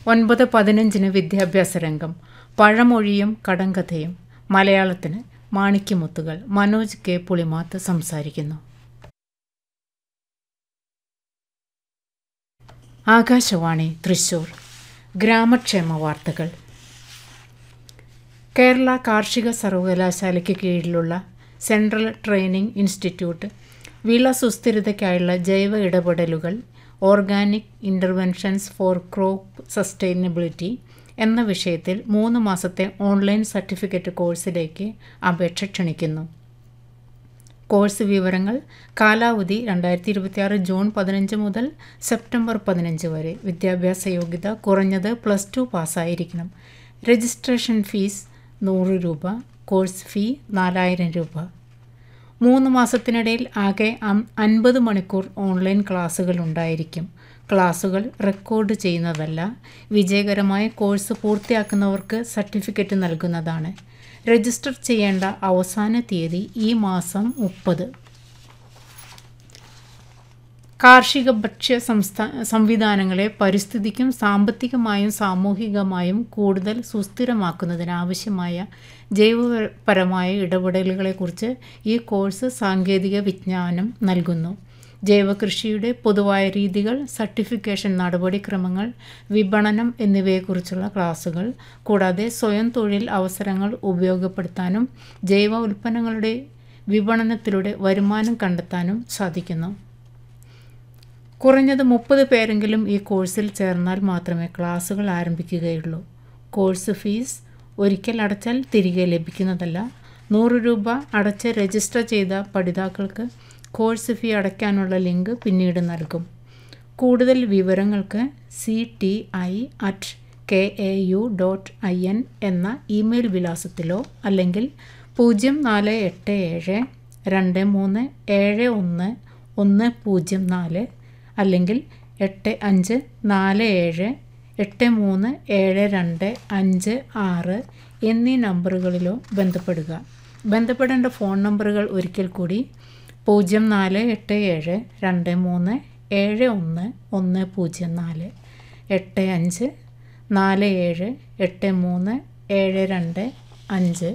ഒൻപത് പതിനഞ്ചിന് വിദ്യാഭ്യാസ രംഗം പഴമൊഴിയും കടങ്കഥയും മലയാളത്തിന് മാണിക്യമുത്തുകൾ മനോജ് കെ പുളിമാത്ത് സംസാരിക്കുന്നു ആകാശവാണി തൃശൂർ ഗ്രാമക്ഷേമ വാർത്തകൾ കേരള കാർഷിക സർവകലാശാലയ്ക്ക് കീഴിലുള്ള സെൻട്രൽ ട്രെയിനിംഗ് ഇൻസ്റ്റിറ്റ്യൂട്ട് വിള സുസ്ഥിരതയ്ക്കായുള്ള ജൈവ ഇടപെടലുകൾ organic interventions for crop sustainability എന്ന വിഷയത്തിൽ മൂന്ന് മാസത്തെ ഓൺലൈൻ സർട്ടിഫിക്കറ്റ് കോഴ്സിലേക്ക് അപേക്ഷ ക്ഷണിക്കുന്നു കോഴ്സ് വിവരങ്ങൾ കാലാവധി രണ്ടായിരത്തി ഇരുപത്തിയാറ് ജൂൺ പതിനഞ്ച് മുതൽ സെപ്റ്റംബർ പതിനഞ്ച് വരെ വിദ്യാഭ്യാസ യോഗ്യത കുറഞ്ഞത് പ്ലസ് ടു പാസ്സായിരിക്കണം രജിസ്ട്രേഷൻ ഫീസ് നൂറ് രൂപ കോഴ്സ് ഫീ നാലായിരം രൂപ മൂന്ന് മാസത്തിനിടയിൽ ആകെ അൻപത് മണിക്കൂർ ഓൺലൈൻ ക്ലാസ്സുകൾ ഉണ്ടായിരിക്കും ക്ലാസ്സുകൾ റെക്കോർഡ് ചെയ്യുന്നതല്ല വിജയകരമായ കോഴ്സ് പൂർത്തിയാക്കുന്നവർക്ക് സർട്ടിഫിക്കറ്റ് നൽകുന്നതാണ് രജിസ്റ്റർ ചെയ്യേണ്ട അവസാന തീയതി ഈ മാസം മുപ്പത് കാർഷിക ഭക്ഷ്യ സംസ്ഥാ സംവിധാനങ്ങളെ പരിസ്ഥിതിക്കും സാമ്പത്തികമായും സാമൂഹികമായും കൂടുതൽ സുസ്ഥിരമാക്കുന്നതിനാവശ്യമായ ജൈവപരമായ ഇടപെടലുകളെക്കുറിച്ച് ഈ കോഴ്സ് സാങ്കേതിക വിജ്ഞാനം നൽകുന്നു ജൈവകൃഷിയുടെ പൊതുവായ രീതികൾ സർട്ടിഫിക്കേഷൻ നടപടിക്രമങ്ങൾ വിപണനം എന്നിവയെക്കുറിച്ചുള്ള ക്ലാസുകൾ കൂടാതെ സ്വയം തൊഴിൽ അവസരങ്ങൾ ഉപയോഗപ്പെടുത്താനും ജൈവ ഉൽപ്പന്നങ്ങളുടെ വിപണനത്തിലൂടെ വരുമാനം കണ്ടെത്താനും സാധിക്കുന്നു കുറഞ്ഞത് മുപ്പത് പേരെങ്കിലും ഈ കോഴ്സിൽ ചേർന്നാൽ മാത്രമേ ക്ലാസുകൾ ആരംഭിക്കുകയുള്ളൂ കോഴ്സ് ഫീസ് ഒരിക്കൽ അടച്ചാൽ തിരികെ ലഭിക്കുന്നതല്ല നൂറ് രൂപ അടച്ച് രജിസ്റ്റർ ചെയ്ത പഠിതാക്കൾക്ക് കോഴ്സ് ഫീ അടയ്ക്കാനുള്ള ലിങ്ക് പിന്നീട് നൽകും കൂടുതൽ വിവരങ്ങൾക്ക് C T I at K A U dot I N എന്ന ഇമെയിൽ വിലാസത്തിലോ അല്ലെങ്കിൽ പൂജ്യം നാല് എട്ട് ഏഴ് രണ്ട് മൂന്ന് ഏഴ് ഒന്ന് ഒന്ന് പൂജ്യം നാല് അല്ലെങ്കിൽ എട്ട് അഞ്ച് നാല് ഏഴ് എട്ട് മൂന്ന് ഏഴ് രണ്ട് അഞ്ച് ആറ് എന്നീ നമ്പറുകളിലോ ബന്ധപ്പെടുക ബന്ധപ്പെടേണ്ട ഫോൺ നമ്പറുകൾ ഒരിക്കൽ കൂടി പൂജ്യം നാല് എട്ട് ഏഴ് രണ്ട് മൂന്ന് ഏഴ് ഒന്ന് ഒന്ന് പൂജ്യം നാല് എട്ട് അഞ്ച് നാല് ഏഴ് എട്ട് മൂന്ന് ഏഴ് രണ്ട് അഞ്ച്